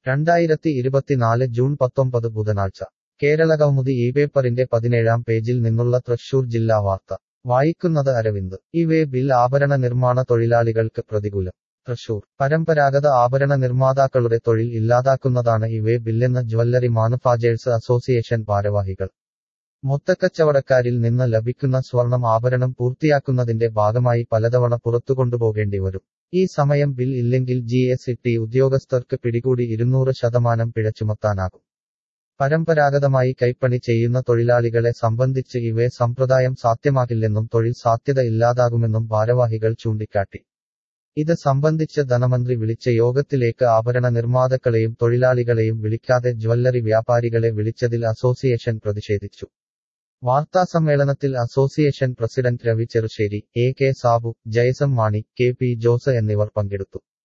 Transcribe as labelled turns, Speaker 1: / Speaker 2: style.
Speaker 1: രണ്ടായിരത്തി ഇരുപത്തിനാല് ജൂൺ പത്തൊമ്പത് ബുധനാഴ്ച കേരളകൗമുദി ഈ പേപ്പറിന്റെ പതിനേഴാം പേജിൽ നിന്നുള്ള തൃശൂർ ജില്ലാ വാർത്ത വായിക്കുന്നത് അരവിന്ദ് ഈ വേ ബിൽ ആഭരണ നിർമ്മാണ തൊഴിലാളികൾക്ക് പ്രതികൂലം തൃശൂർ പരമ്പരാഗത ആഭരണ നിർമ്മാതാക്കളുടെ തൊഴിൽ ഇല്ലാതാക്കുന്നതാണ് ഈ വേ ബില്ലെന്ന് ജ്വല്ലറി മാനുഫാക്ചേഴ്സ് അസോസിയേഷൻ ഭാരവാഹികൾ മൊത്തക്കച്ചവടക്കാരിൽ നിന്ന് ലഭിക്കുന്ന സ്വർണം ആഭരണം പൂർത്തിയാക്കുന്നതിന്റെ ഭാഗമായി പലതവണ പുറത്തുകൊണ്ടുപോകേണ്ടി വരും ഈ സമയം ബിൽ ഇല്ലെങ്കിൽ ജി എസ് ടി ഉദ്യോഗസ്ഥർക്ക് പിടികൂടി ഇരുന്നൂറ് ശതമാനം പിഴ ചുമത്താനാകും പരമ്പരാഗതമായി കൈപ്പണി ചെയ്യുന്ന തൊഴിലാളികളെ സംബന്ധിച്ച് ഇവേ സമ്പ്രദായം സാധ്യമാകില്ലെന്നും തൊഴിൽ സാധ്യത ഇല്ലാതാകുമെന്നും ഭാരവാഹികൾ ചൂണ്ടിക്കാട്ടി ഇത് സംബന്ധിച്ച് ധനമന്ത്രി വിളിച്ച യോഗത്തിലേക്ക് ആഭരണ നിർമ്മാതാക്കളെയും തൊഴിലാളികളെയും വിളിക്കാതെ ജ്വല്ലറി വ്യാപാരികളെ വിളിച്ചതിൽ അസോസിയേഷൻ പ്രതിഷേധിച്ചു വാർത്താസമ്മേളനത്തിൽ association president Ravi Cherussery A K Sabu ജയസം മാണി കെ പി ജോസ് എന്നിവർ പങ്കെടുത്തു